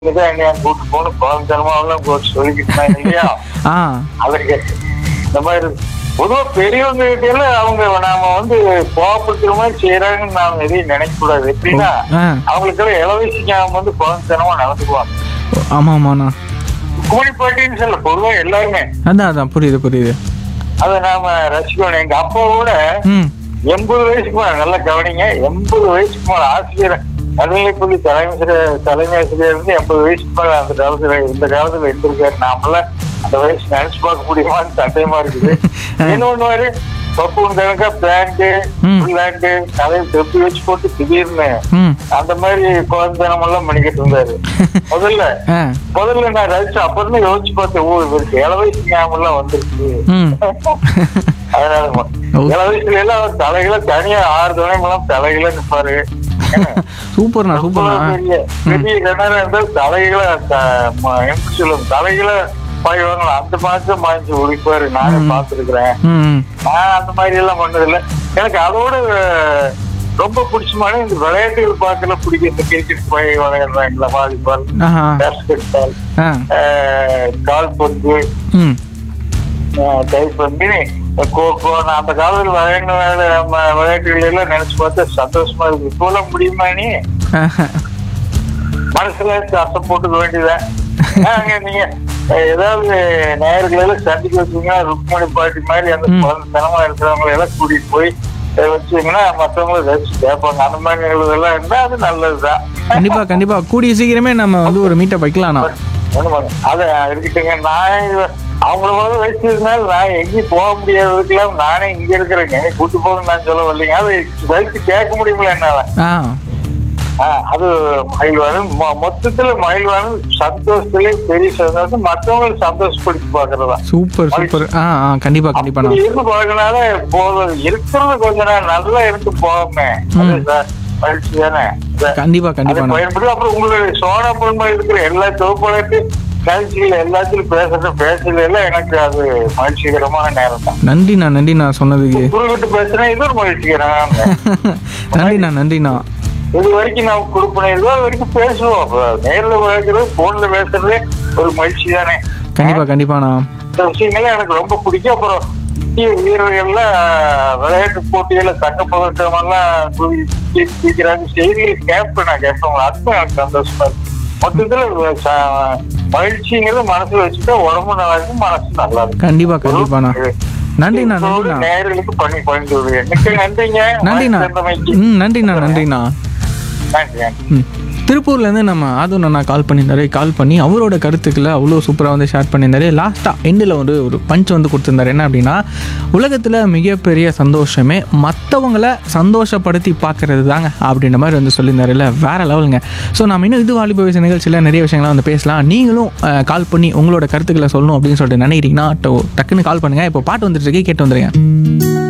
இதான் என்னைய கூட்டு போகணும் குழந்தைத்தனமாவெல்லாம் போட்டு சொல்லிக்கிட்டு இருந்தாங்க இல்லையா ஆ அதற்கு இந்த மாதிரி பொதுவா பெரியவங்க கிட்ட எல்லாம் அவங்க நாம வந்து கோவப்படுத்துற மாதிரி செய்யறாங்கன்னு நாம எதையும் நினைக்க கூடாது எப்படின்னா ஆ அவங்களுக்கெல்லாம் இளவயசுக்கு அவங்க வந்து குழந்தைத்தனமா நடந்துக்குவாங்க ஆமாம் ஆமாண்ணா கூலி பாட்டின்னு சொல்ல பொதுவா எல்லாருமே அதான் அதான் புரியுது புரியுது அதை நாம ரசிக்கணும் எங்க அப்பாவோட ம் எண்பது வயசுக்கு மேல நல்லா கவனிங்க எண்பது வயசுக்கு மேல ஆசிரியர் நடுநிலைப்பள்ளி தலைமை ஆசிரியர் தலைமை ஆசிரியர் இருந்து எண்பது வயசுக்கு மேல அந்த காலத்துல இந்த காலத்துல இருந்திருக்காரு நாமெல்லாம் அந்த வயசு நினைச்சு பார்க்க முடியுமான்னு சந்தேகமா இருக்குது இன்னொன்னு மாதிரி பப்பு கணக்கா பேண்ட் ம். பிளாண்ட் தலையில் தொப்பி வச்சு போட்டு திடீர்னு ம் அந்த மாதிரி குழந்தைத்தனம் எல்லாம் பண்ணிக்கிட்டு இருந்தாரு முதல்ல ஆ முதல்ல நான் ரசிச்சு அப்புறம் தான் யோசிச்சு பார்த்தேன் ஓ இவருக்கு ஏழு வயசு ஞாபகம் எல்லாம் வந்துருக்கு ம் அதனால ஓ. இள வயசுல எல்லாம் அவர் தலைகளை தனியா ஆறு துணைமெல்லாம் தலைகளை நிற்பாரு சூப்பர்ண்ணா சூப்பர்ண்ணா பெரிய பெரிய கிணறு இருந்தால் தலைகளை த- ம- எப்படி சொல்லும் தலைகளை பாய்வாங்களா அந்த மாதிரி மாய்ச்சி ஒழிப்பாரு நானே பார்த்துருக்குறேன் ம் நான் அந்த மாதிரி எல்லாம் பண்ணதில்லை எனக்கு அதோட அஹ், ரொம்ப பிடிச்சமான இந்த விளையாட்டுகள் பார்க்கல பிடிக்கும் இந்த கிரிக்கெட் போய் விளையாடுறாங்களா வாலிபால் ஆஹா பேஸ்கெட் பால் ஆ கால்பந்து ம் கைப்பந்து கோகோ நான் அந்த காலத்துல விளையாடின வேலை நம்ம விளையாட்டுகள் எல்லாம் நினைச்சு பார்த்தா சந்தோஷமா இருக்கு இப்போலாம் முடியுமா நீ ஆஹா. மனசுல அசை போட்டுக்க வேண்டியதான் அங்க நீங்க அஹ், ஏதாவது நேயர்களை எல்லாம் சந்திக்க வச்சீங்கன்னா ருக்மணி பாட்டி மாதிரி அந்த ம். குழந்தைத்தனமா இருக்கிறவங்களை எல்லாம் கூட்டிட்டு போய் அஹ், வச்சீங்கன்னா மத்தவங்களும் ரசிச்சு கேட்பாங்க அந்த மாதிரி நிகழ்வுகள்லாம் இருந்தா அது நல்லதுதான் கண்டிப்பா கண்டிப்பா கூடிய சீக்கிரமே நம்ம வந்து ஒரு மீட்டை வைக்கலாம்ண்ணா ஒண்ணும் பண்ண- அத இருக்கட்டுங்க நான் இது- அவங்கள போல வயசுனால நான் எங்கேயும் போக முடியாததுக்கெல்லாம் நானே இங்க இருக்கிறேங்க என்னை கூட்டு போகணும் நான் சொல்ல வரலைங்க அது வயசு கேட்க முடியுமில்ல என்னால ஆ ஆ, அது மகிழ்வானு மொ- மொத்தத்துல மகிழ்வானு சந்தோஷத்திலே பெரிய சந்தோஷம் மற்றவங்களை சந்தோஷப்படுத்தி பாக்குறதா சூப்பர் சூப்பர் ஆ ஆ கண்டிப்பா கண்டிப்பாண்ணா அப்படி இருந்து பழகினால போதும் இருக்கிறது கொஞ்ச நேரம் நல்லா இருந்து போகமே அது சார் மகிழ்ச்சி தானே இந்த- கண்டிப்பா அதை கண்டிப்பாண்ணா பயன்படுத்தி அப்புறம் உங்களுடைய சோனா பொன்மை இருக்கிற எல்லா தொகுப்பாளர்ட்டு கல்ச்சிகள் எல்லாத்திலும் பேசுற பேசல எல்லாம் எனக்கு அது மகிழ்ச்சிகரமான நேரம் தான் நன்றிண்ணா நன்றிண்ணா சொன்னதுக்கு குறுக்கிட்டு பேசுறேன் இது ஒரு மகிழ்ச்சிகரமான நேரம். நன்றிண்ணா நன்றிண்ணா இது வரைக்கும் நான் கொடுப்பனே இது வரைக்கும் பேசுவோம் அப்ப நேர்ல பேசுறது போன்ல பேசுறதே ஒரு மகிழ்ச்சி தானே கண்டிப்பா கண்டிப்பாண்ணா இந்த விஷயங்கள்லாம் எனக்கு ரொம்ப பிடிக்கும் அப்புறம் முக்கிய வீரர்கள்ல விளையாட்டு போட்டிகள்ல தங்க பதக்கம் எல்லாம் குவிக்கிறாங்க செய்திகள் கேட்பேன் நான் கேட்பேன் அதுவும் எனக்கு சந்தோஷமா இருக்கு மொத்தத்துல ச- மகிழ்ச்சிங்கிறது மனசுல வச்சுட்டா உடம்பு நல்லா இருக்கும் மனசு நல்லா இருக்கும் கண்டிப்பா கண்டிப்பாண்ணா நன்றிண்ணா இதோடு நன்றிண்ணா நேயர்களுக்கு பண்ணி பண்ணி விடுவேன் எனக்கு நன்றிங்க நன்றிண்ணா வாய்ப்பு தந்தமைக்கு. ம் நன்றிண்ணா நன்றிண்ணா நன்றி நன்றி ம் திருப்பூர்லேருந்து நம்ம ஆதவன் அண்ணா கால் பண்ணியிருந்தாரு கால் பண்ணி அவரோட கருத்துக்களை அவ்வளோ சூப்பராக வந்து ஷேர் பண்ணியிருந்தாரு லாஸ்ட்டாக எண்டில் வந்து ஒரு பஞ்ச் வந்து கொடுத்துருந்தாரு என்ன அப்படின்னா உலகத்தில் மிகப்பெரிய சந்தோஷமே மற்றவங்களை சந்தோஷப்படுத்தி பார்க்கறது தாங்க அப்படின்ற மாதிரி வந்து சொல்லியிருந்தாரு இல்லை வேறு லெவலுங்க ஸோ நம்ம இன்னும் இது வாலிப வயசு நிகழ்ச்சியில் நிறைய விஷயங்கள்லாம் வந்து பேசலாம் நீங்களும் கால் பண்ணி உங்களோட கருத்துக்களை சொல்லணும் அப்படின்னு சொல்லிட்டு நினைக்கிறீங்கன்னா டோ- டக்குன்னு கால் பண்ணுங்கள் இப்போ பாட்டு வந்துட்டு இருக்கு கேட்டு வந்துடுங்க